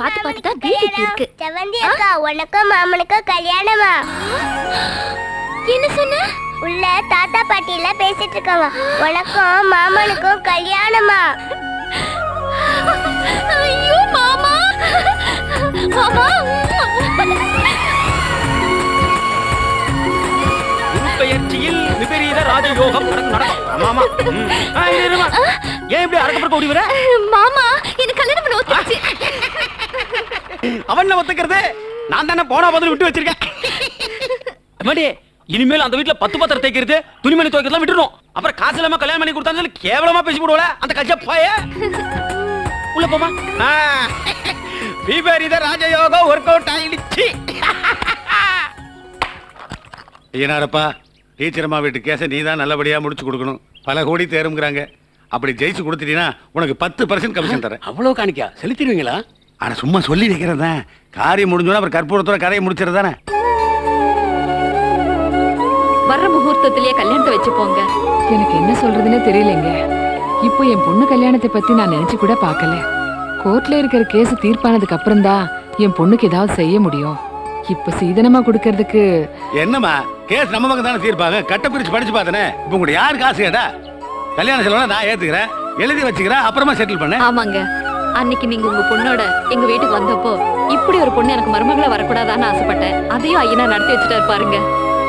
பார்த்து பார்த்து தான் வீடு இப்படி இருக்கு செவந்தி அக்கா உனக்கும் மாமனுக்கும் கல்யாணமா என்ன சொன்ன உள்ள தாத்தா பாட்டி எல்லாம் பேசிட்டு இருக்காங்க உனக்கும் மாமனுக்கும் கல்யாணமா ஐயோ மாமா மாமா உருப்பெயர்ச்சியில் விபரீத ராஜயோகம் நடக்கும் நடக்கும் ஆமாமா ம். ஆ, இரு, இருமா. ஏன் இப்படி அடக்கப்பட ஓடி வர மாமா எனக்கு கல்யாணம் பண்ண ஒத்துச்சு அவன் ஒத்துக்கிறது நான் தானே போனா பதில் விட்டு வச்சிருக்கேன் அம்மாடி இனிமேல் அந்த வீட்டுல பத்து பத்திரம் தைக்கிறது துணிமணி துவைக்கிறதுலாம் விட்டுரும் அப்புறம் காசு இல்லாம கல்யாணம் பண்ணி கொடுத்தாலும் கேவலமா பேசி போடுவல அந்த கஜ பாய உள்ள போமா ஆ. விபரீத ராஜயோகம் ஒர்க் அவுட் ஆயிடுச்சு ஐயனாரப்பா டீச்சர் அம்மா வீட்டு கேஸை நீ தான் நல்லபடியா முடிச்சு கொடுக்கணும் பல கோடி தேருங்கிறாங்க அப்படி ஜெயிச்சு கொடுத்துட்டீங்கன்னா உனக்கு பத்து பர்சன்ட் கமிஷன் தரேன் அவ்வளவு காணிக்கா செலுத்திடுவீங்களா ஆனா சும்மா சொல்லி வைக்கிறதா காரியம் முடிஞ்சோன்னா அப்புறம் கற்பூரத்தோட கரையை முடிச்சிருந்தானே வர்ற முகூர்த்தத்திலேயே கல்யாணத்தை வச்சு போங்க எனக்கு என்ன சொல்றதுன்னே தெரியலங்க இப்போ என் பொண்ணு கல்யாணத்தை பத்தி நான் நினைச்சு கூட பார்க்கல கோர்ட்ல இருக்கிற கேஸ் தீர்ப்பானதுக்கு அப்புறம் தான் என் பொண்ணுக்கு ஏதாவது செய்ய முடியும் இப்ப சீதனமா கொடுக்கறதுக்கு என்னம்மா கேஸ் நம்ம பக்கம் தானே தீர்ப்பாங்க கட்ட பிரிச்சு படிச்சு பார்த்தனே இப்போ உங்களுக்கு யார் காசு கேட்டா கல்யாண செலவு நான் ஏத்துக்கிறேன் எழுதி வச்சுக்கிறேன் அப்புறமா செட்டில் பண்ணு ஆமாங்க அன்னைக்கு நீங்க உங்க பொண்ணோட எங்க வீட்டுக்கு வந்தப்போ இப்படி ஒரு பொண்ணு எனக்கு மருமகளா வரக்கூடாதான்னு ஆசைப்பட்டேன் அதையும் ஐயனா நடத்தி வச்சுட்டாரு பாருங்க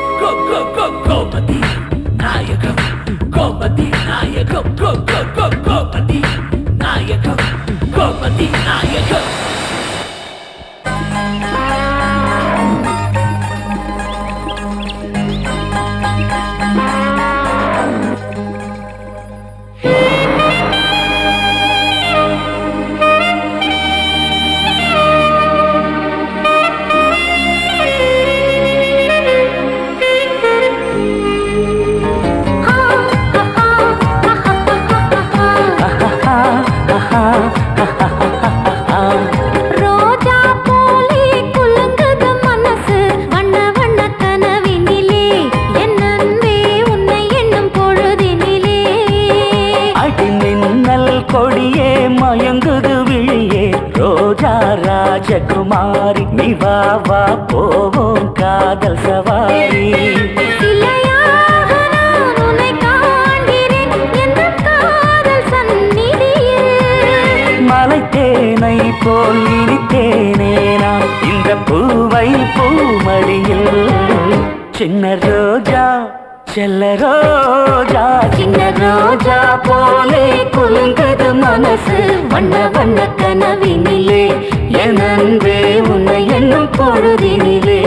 ரோஜா போலே குலுங்குது மனசு வண்ண வண்ண கனவினிலே என் அன்பே உன்னை எண்ணும் பொழுதினிலே அடி மின்னல் கொடியே மயங்குது விழியே ரோஜா ராஜகுமாரி நீ வா வா போவோம் காதல் சவாரி சிலையாக நான் உன்னை காண்கிறேன் என் காதல் சந்நிதியில் மலை தேனை போல் இனித்தேனே நான் இந்த பூவை பூமடியில் சின்ன ரோஜா செல்ல ரோஜா சின்ன ரோஜா போலே குலுங்குது மனசு வண்ண வண்ண கனவினிலே என் அன்பே உன்னை என்னும் பொழுதினிலே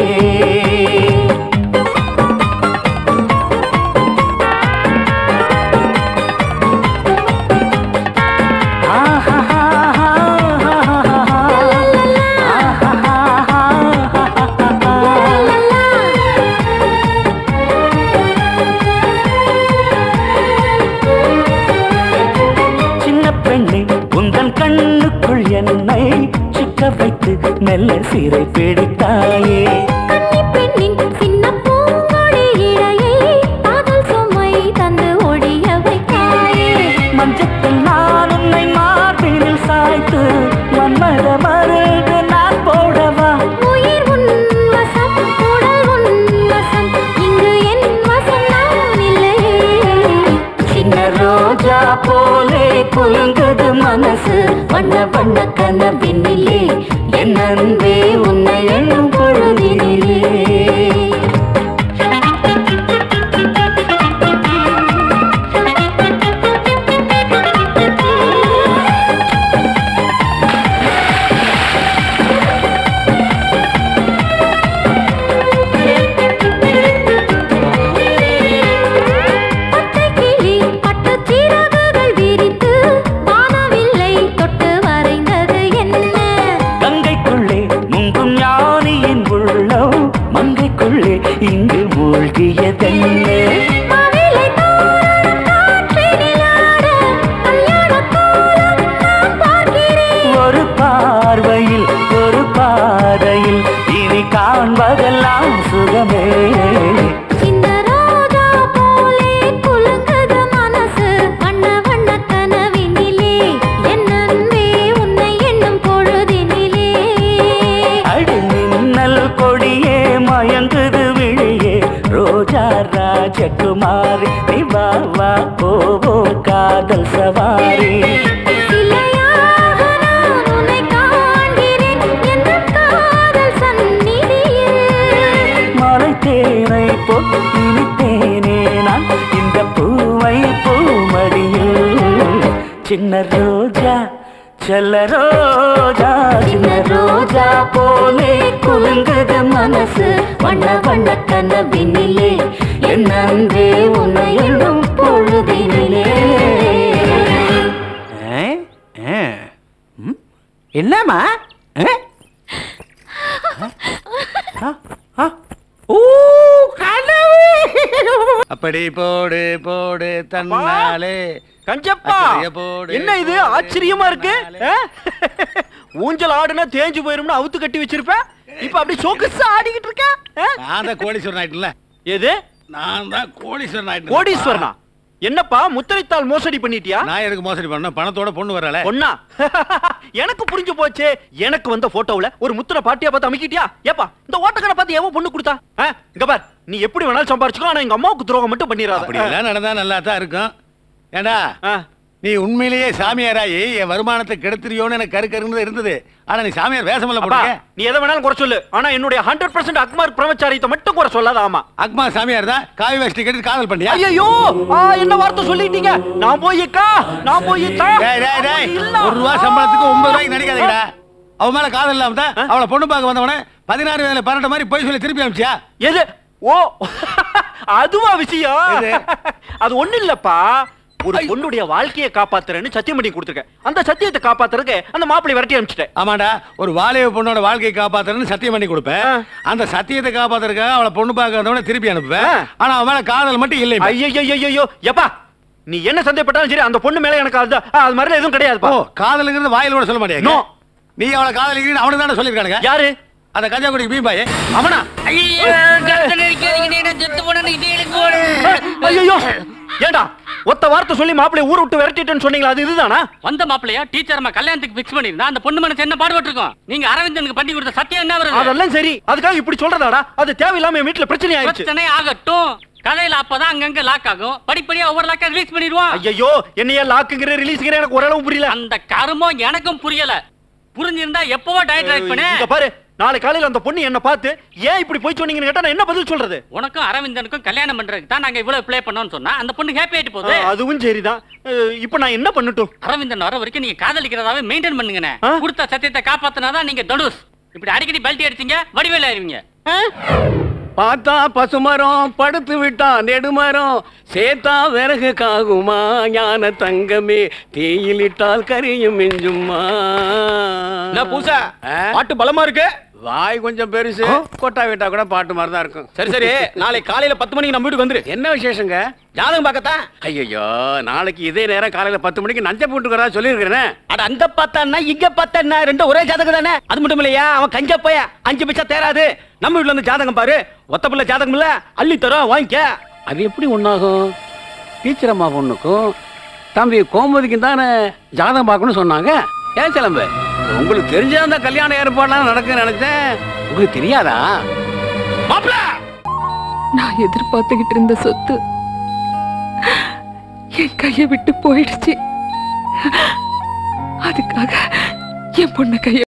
சின்ன பெண்ணே உந்தன் கண்ணுக்குள் என்னை சிக்க வைத்து மெல்ல சிறை பிடித்தாயே கன்னி பெண்ணின் சின்ன பூங்கொடி இழையை காதல் சுமை தந்து ஒழிய வைத்தாயே மஞ்சத்தில் நான் உன்னை மார்பினில் சாய்த்து மன்மத மருந்து நான் போடவா உயிர் உன் வசம் உடல் உன் வசம் இங்கு என் வசம் நான் இல்லையே சின்ன ரோஜா போலே குலுங்குது மனசு வண்ண வண்ண கனவினிலே என் அன்பே உன்னை எண்ணும் பொழுதினிலே பச்சை கிளி பட்டுச் சிறகுகள் விரித்து வானவில்லை தொட்டு வரைந்தது என்ன கங்கைக்குள்ளே முங்கும் ஞானியின் உள்ளம் போவோம் காதல் சவாரி சிலையாக நான் உன்னை காண்கிறேன் எந்த காதல் சந்நிதியில் மலை தேனை பொத்தினித்தேனே நான் இந்த பூவை பூமடியில் சின்ன ரோஜா செல்ல ரோஜா சின்ன ரோஜா போலே குலுங்குது மனசு வண்ண வண்ண கனவினிலே என் அன்பே உன்னை எண்ணும் பொழுதினிலே என்னம்மா ஓ கனவு அப்படி போடு போடு தன்னாலே கஞ்சப்பா அக்கறைய போடு, என்ன இது போடு, ஆச்சரியமா இருக்கு ஆ? ஊஞ்சல் ஆடுனா தேஞ்சு போயிரும்னு அவுத்து கட்டி வச்சிருப்ப இப்ப அப்படி சொகுசா ஆடிக்கிட்டு இருக்க ஆ? நான் தான் கோடீஸ்வரன் ஆயிட்டுல எது நான் தான் கோடீஸ்வரன் ஆயிட்டு கோடீஸ்வரனா என்னப்பா முத்திரைத்தாள் மோசடி பண்ணிட்டியா நான் எதுக்கு மோசடி பண்ண பணத்தோட பொண்ணு வரல பொண்ணா எனக்கு புரிஞ்சு போச்சு எனக்கு வந்த போட்டோவுல ஒரு முத்திர பாட்டியா பார்த்து அமைக்கிட்டியா ஏப்பா இந்த ஓட்டக்கடை பார்த்து எவன் பொண்ணு கொடுத்தா ஆ? இங்க பார் நீ எப்படி வேணாலும் சம்பாரிச்சுக்கோ ஆனா எங்க அம்மாவுக்கு துரோகம் மட்டும் அப்படி பண்ணிடாத எல்லாம் நடந்தா நல்லா தான் இருக்கும் ஏண்டா ஆ. நீ உண்மையிலேயே சாமியாராயி என் வருமானத்தை கெடுத்துறியோன்னு எனக்கு கரு கருன்னு இருந்தது ஆனா நீ சாமியார் வேஷமல்ல அப்பா, போட்டுக்க நீ எதை வேணாலும் குறை சொல்லு ஆனா என்னுடைய ஹண்ட்ரட் பர்சன்ட் அக்மார் பிரம்மச்சாரியத்தை மட்டும் குறை சொல்லாத ஆமா அக்மா சாமியார் தான் காவி வேஷ்டி கட்டி காதல் பண்ணியா ஐயோ என்ன வார்த்தை சொல்லிட்டீங்க நான் போயிக்கா நான் போயிக்கா டேய், டேய், டேய், இல்ல. ஒரு ரூபா சம்பளத்துக்கு ஒன்பது ரூபாய்க்கு நடிக்காதீங்கடா அவன் மேல காதல் இல்லாம தான் அவளை பொண்ணு பார்க்க வந்தவன பதினாறு வேலை பன்னெண்டு மாதிரி போய் சொல்லி திருப்பி அனுப்பிச்சியா எது ஓ அதுவா விஷயம் எது? அது ஒண்ணு இல்லப்பா ஒரு பொண்ணுடைய வாழ்க்கையை காப்பாத்துறேன்னு சத்தியம் பண்ணி கொடுத்துருக்கேன் அந்த சத்தியத்தை காப்பாத்துறதுக்கு அந்த மாப்பிளை விரட்டி அனுப்பிச்சிட்டேன் ஆமாடா ஒரு வாலிப பொண்ணோட வாழ்க்கையை காப்பாத்துறேன்னு சத்தியம் பண்ணி கொடுப்பேன் ஆ. அந்த சத்தியத்தை காப்பாத்துறதுக்காக அவளை பொண்ணு பார்க்க வந்தவன திருப்பி அனுப்புவேன் ஆ. ஆனா அவன் மேல காதல் மட்டும் இல்லை ஐயோ எப்பா நீ என்ன சந்தேகப்பட்டாலும் சரி அந்த பொண்ணு மேல எனக்கு அது அது மாதிரி எதுவும் கிடையாதுப்பா ஓ காதலுங்கிறது வாயில கூட சொல்ல மாட்டியா No. நீ அவளை காதலிக்கிறீன்னு அவனுக்கு தானே சொல்லிருக்கானுங்க யாரு அந்த கன்னியாகுமரி பீம்பாயே அவனா ஐயோ ஏண்டா ஒத்த வார்த்தை சொல்லி மாப்பிளை ஊர் விட்டு விரட்டிட்டேன்னு சொன்னீங்களா அது இதுதானா வந்த மாப்பிளையா டீச்சர் அம்மா கல்யாணத்துக்கு பிக்ஸ் பண்ணிருந்தா அந்த பொண்ணு மனசு என்ன பாடுபட்டு இருக்கோம் நீங்க அரவிந்தனுக்கு பண்ணி கொடுத்த சத்தியம் என்ன வருது அதெல்லாம் சரி அதுக்காக இப்படி சொல்றதாடா அது தேவையில்லாம என் வீட்டுல பிரச்சனை ஆயிடுச்சு பிரச்சனை ஆகட்டும் கதையில அப்பதான் அங்கங்க லாக் ஆகும் படிப்படியா ஒவ்வொரு லாக்கா ரிலீஸ் பண்ணிடுவோம் ஐயோ என்னைய லாக்குங்கிற ரிலீஸ்ங்கிற எனக்கு ஓரளவு புரியல அந்த கருமம் எனக்கும் புரியல புரிஞ்சிருந்தா எப்பவோ டயட் ரைட் பண்ணு இங்க பாரு நாளை காலையில அந்த பொண்ணு என்ன பார்த்து ஏன் இப்படி போய் சொன்னீங்கன்னு கேட்டா நான் என்ன பதில் சொல்றது உனக்கும் அரவிந்தனுக்கும் கல்யாணம் பண்றதுக்கு தான் நாங்க இவ்வளவு ப்ளே பண்ணோம்னு சொன்னா அந்த பொண்ணு ஹாப்பி ஆயிட்டு ஆ, போகுது அதுவும் சரிதான் அஹ், இப்ப நான் என்ன பண்ணட்டும் அரவிந்தன் வர வரைக்கும் நீங்க காதலிக்கிறதாவே மெயின்டைன் பண்ணுங்கண்ணே ஆ? கொடுத்த சத்தியத்தை காப்பாத்தினாதான் நீங்க தனுஷ் இப்படி அடிக்கடி பல்ட்டி அடிச்சீங்க வடிவேல ஆயிருவீங்க பார்த்தா பசுமரம் படுத்து விட்டான் நெடுமரம் சேத்தா விறகு காகுமா ஞான தங்கமே தேயிலிட்டால் கரியும் மிஞ்சுமா என்ன பூசா ஆ? பாட்டு பலமா இருக்கு வாய் கொஞ்சம் பெருசு கொட்டா விட்டா கூட பாட்டு மாதிரி தான் இருக்கும் சரி சரி நாளை காலையில பத்து மணிக்கு நம்ம வீட்டுக்கு வந்துரு என்ன விசேஷங்க ஜாதகம் பார்க்கத்தான் ஐயோ நாளைக்கு இதே நேரம் காலையில பத்து மணிக்கு நஞ்ச போட்டுக்கிறதா சொல்லியிருக்கிறேன் அட அந்த பார்த்தான்னா இங்க பார்த்தா ரெண்டும் ஒரே ஜாதகம் தானே அது மட்டும் இல்லையா அவன் கஞ்ச போய அஞ்சு பைசா தேராது நம்ம வீட்டுல வந்து ஜாதகம் பாரு ஒத்த பிள்ளை ஜாதகம் இல்ல அள்ளி தரோம் வாங்கிக்க அது எப்படி ஒன்றாகும் டீச்சர் அம்மா பொண்ணுக்கும் தம்பி கோமதிக்கும் தானே ஜாதகம் பார்க்கணும்னு சொன்னாங்க ஏன் சிலம்பு உங்களுக்கு தெரிஞ்சா அந்த கல்யாண ஏற்பாடுலாம் நடக்குன்னு நினைச்சேன் உங்களுக்கு தெரியாதா மாப்பிள்ள நான் எதிர்பார்த்துக்கிட்டு இருந்த சொத்து என் கையை விட்டு போயிடுச்சு அதுக்காக என் பொண்ணு கையை